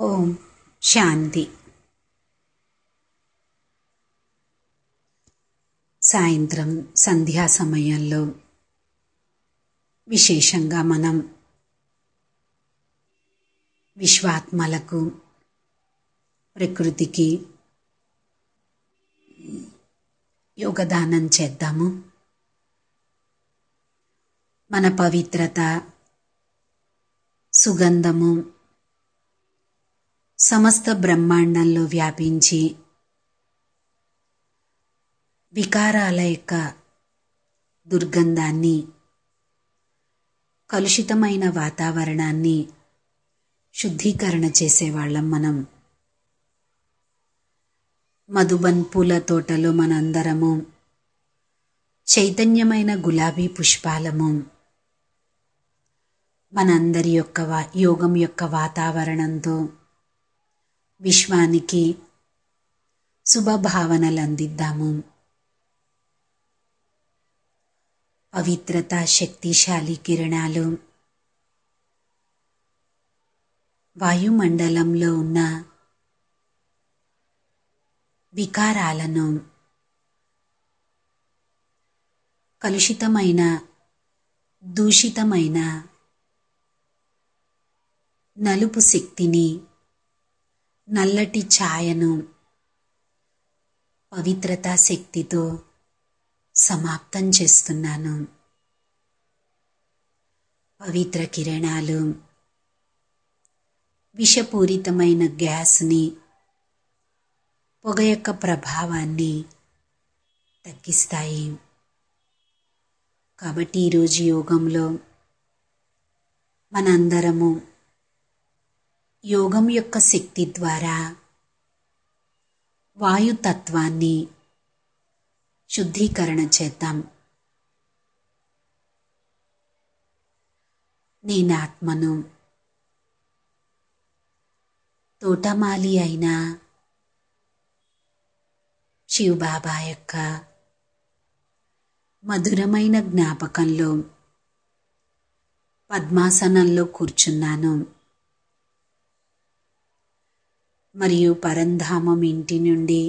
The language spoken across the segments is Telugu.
ఓం శాంతి సాయంత్రం సంధ్యా సమయంలో విశేషంగా మనం విశ్వాత్మలకు ప్రకృతికి యోగదానం చేద్దాము మన పవిత్రత సుగంధము సమస్త బ్రహ్మాండంలో వ్యాపించి వికారాల యొక్క దుర్గంధాన్ని కలుషితమైన వాతావరణాన్ని శుద్ధీకరణ చేసేవాళ్ళం మనం మధుబన్ పూల తోటలో మనందరము చైతన్యమైన గులాబీ పుష్పాలము మనందరి యొక్క వా యోగం యొక్క వాతావరణంతో విశ్వానికి శుభభావనలు అందిద్దాము పవిత్రత శక్తిశాలి కిరణాలు వాయుమండలంలో ఉన్న వికారాలను కలుషితమైన దూషితమైన నలుపు శక్తిని నల్లటి ఛాయను పవిత్రతా శక్తితో సమాప్తం చేస్తున్నాను పవిత్ర కిరణాలు విషపూరితమైన గ్యాస్ని పొగ యొక్క ప్రభావాన్ని తగ్గిస్తాయి కాబట్టి ఈరోజు యోగంలో మనందరము యోగం యొక్క శక్తి ద్వారా వాయుతత్వాన్ని శుద్ధీకరణ చేద్దాం నేను ఆత్మను తోటమాలి అయిన శివబాబా యొక్క మధురమైన జ్ఞాపకంలో పద్మాసనంలో కూర్చున్నాను మరియు పరంధామం ఇంటి నుండి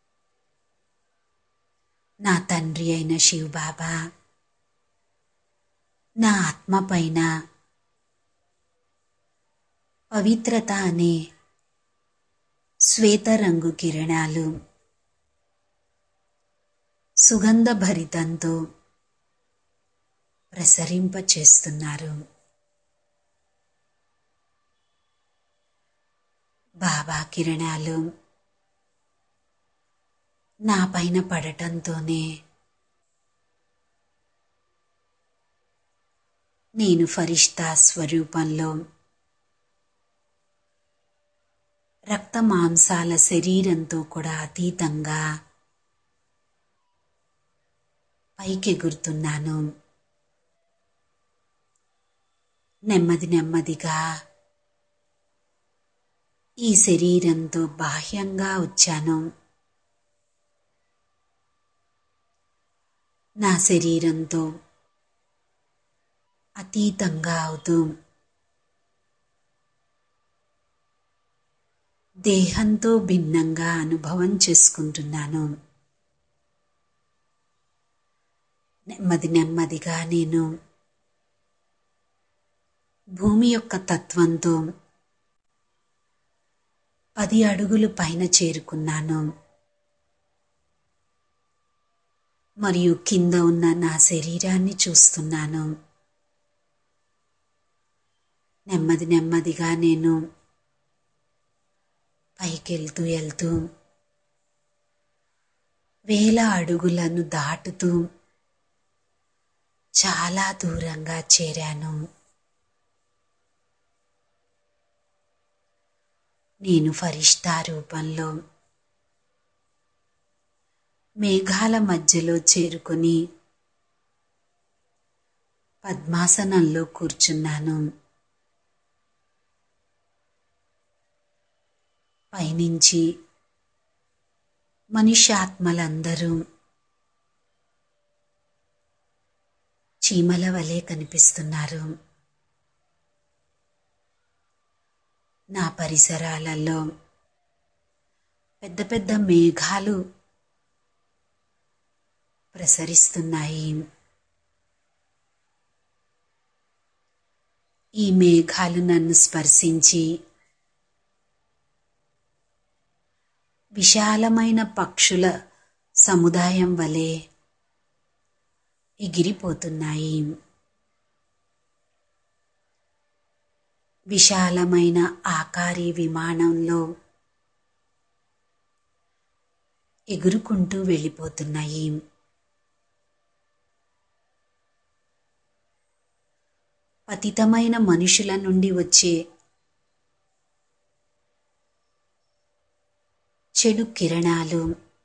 నా తండ్రి అయిన శివబాబా నా ఆత్మ పైన పవిత్రత అనే శ్వేత రంగు కిరణాలు సుగంధభరితంతో ప్రసరింపచేస్తున్నారు బాబా కిరణాలు నా పైన పడటంతోనే నేను ఫరిష్తా స్వరూపంలో రక్త మాంసాల శరీరంతో కూడా అతీతంగా పైకెగురుతున్నాను నెమ్మది నెమ్మదిగా ఈ శరీరంతో బాహ్యంగా వచ్చాను నా శరీరంతో అతీతంగా అవుతూ దేహంతో భిన్నంగా అనుభవం చేసుకుంటున్నాను నెమ్మది నెమ్మదిగా నేను భూమి యొక్క తత్వంతో పది అడుగులు పైన చేరుకున్నాను మరియు కింద ఉన్న నా శరీరాన్ని చూస్తున్నాను నెమ్మది నెమ్మదిగా నేను పైకెళ్తూ వెళ్తూ వేల అడుగులను దాటుతూ చాలా దూరంగా చేరాను నేను ఫరిష్తా రూపంలో మేఘాల మధ్యలో చేరుకుని పద్మాసనంలో కూర్చున్నాను పైనుంచి మనుష్యాత్మలందరూ చీమల వలె కనిపిస్తున్నారు నా పరిసరాలలో పెద్ద పెద్ద మేఘాలు ప్రసరిస్తున్నాయి ఈ మేఘాలు నన్ను స్పర్శించి విశాలమైన పక్షుల సముదాయం వలె ఎగిరిపోతున్నాయి విశాలమైన ఆకారి విమానంలో ఎగురుకుంటూ వెళ్ళిపోతున్నాయి పతితమైన మనుషుల నుండి వచ్చే చెడు కిరణాలు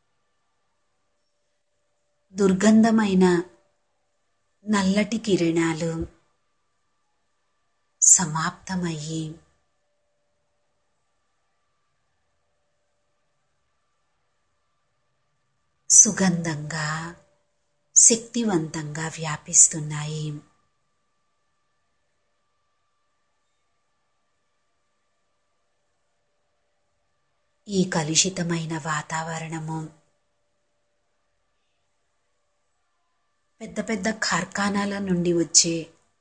దుర్గంధమైన నల్లటి కిరణాలు సమాప్తమయ్యి సుగంధంగా శక్తివంతంగా వ్యాపిస్తున్నాయి ఈ కలుషితమైన వాతావరణము పెద్ద పెద్ద కార్ఖానాల నుండి వచ్చే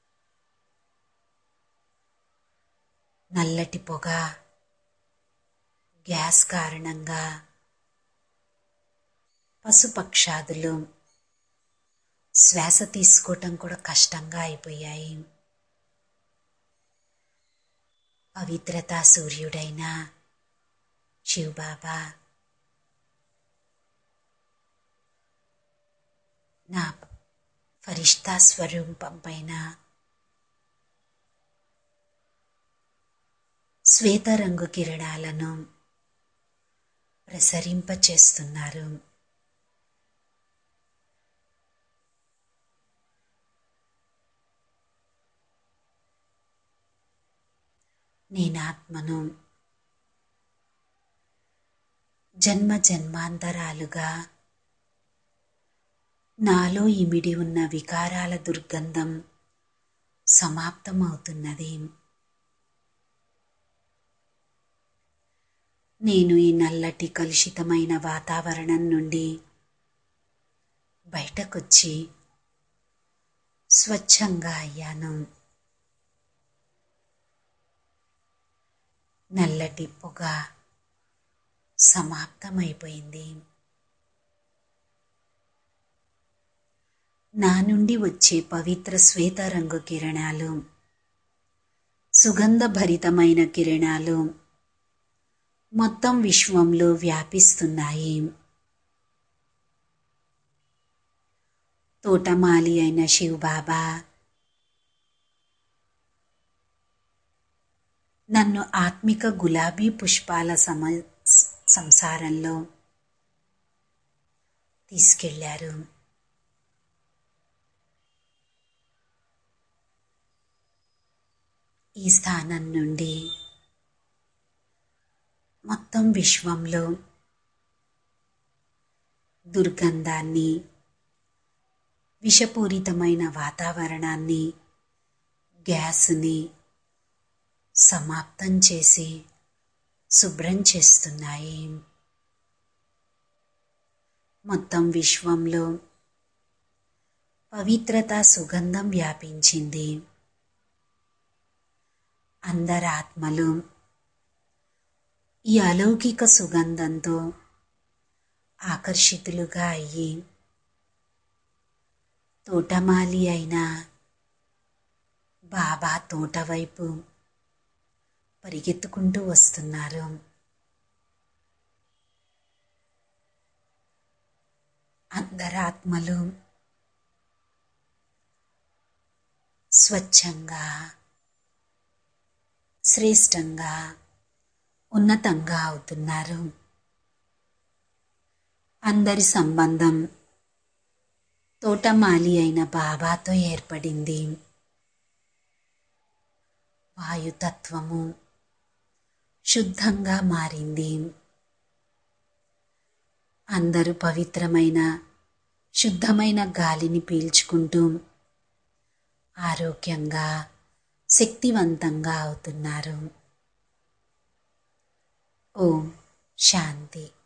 నల్లటి పొగ గ్యాస్ కారణంగా పశుపక్షాదులు శ్వాస తీసుకోవటం కూడా కష్టంగా అయిపోయాయి పవిత్రతా సూర్యుడైన శివబాబా నా ఫరిష్తా స్వరూపం పైన శ్వేత రంగు కిరణాలను ప్రసరింపచేస్తున్నారు నేనాత్మను జన్మ జన్మాంతరాలుగా నాలో ఇమిడి ఉన్న వికారాల దుర్గంధం సమాప్తమవుతున్నది నేను ఈ నల్లటి కలుషితమైన వాతావరణం నుండి బయటకొచ్చి స్వచ్ఛంగా అయ్యాను నల్లటి పొగ సమాప్తమైపోయింది నా నుండి వచ్చే పవిత్ర శ్వేత రంగు కిరణాలు సుగంధభరితమైన కిరణాలు మొత్తం విశ్వంలో వ్యాపిస్తున్నాయి తోటమాలి అయిన శివబాబా నన్ను ఆత్మిక గులాబీ పుష్పాల సమ సంసారంలో తీసుకెళ్లారు ఈ స్థానం నుండి మొత్తం విశ్వంలో దుర్గంధాన్ని విషపూరితమైన వాతావరణాన్ని గ్యాస్ని సమాప్తం చేసి శుభ్రం చేస్తున్నాయి మొత్తం విశ్వంలో పవిత్రత సుగంధం వ్యాపించింది అందరాత్మలు ఈ అలౌకిక సుగంధంతో ఆకర్షితులుగా అయ్యి తోటమాలి అయిన బాబా తోట వైపు పరిగెత్తుకుంటూ వస్తున్నారు అందరాత్మలు స్వచ్ఛంగా శ్రేష్టంగా ఉన్నతంగా అవుతున్నారు అందరి సంబంధం తోటమాలి అయిన బాబాతో ఏర్పడింది వాయుతత్వము శుద్ధంగా మారింది అందరూ పవిత్రమైన శుద్ధమైన గాలిని పీల్చుకుంటూ ఆరోగ్యంగా శక్తివంతంగా అవుతున్నారు ఓం శాంతి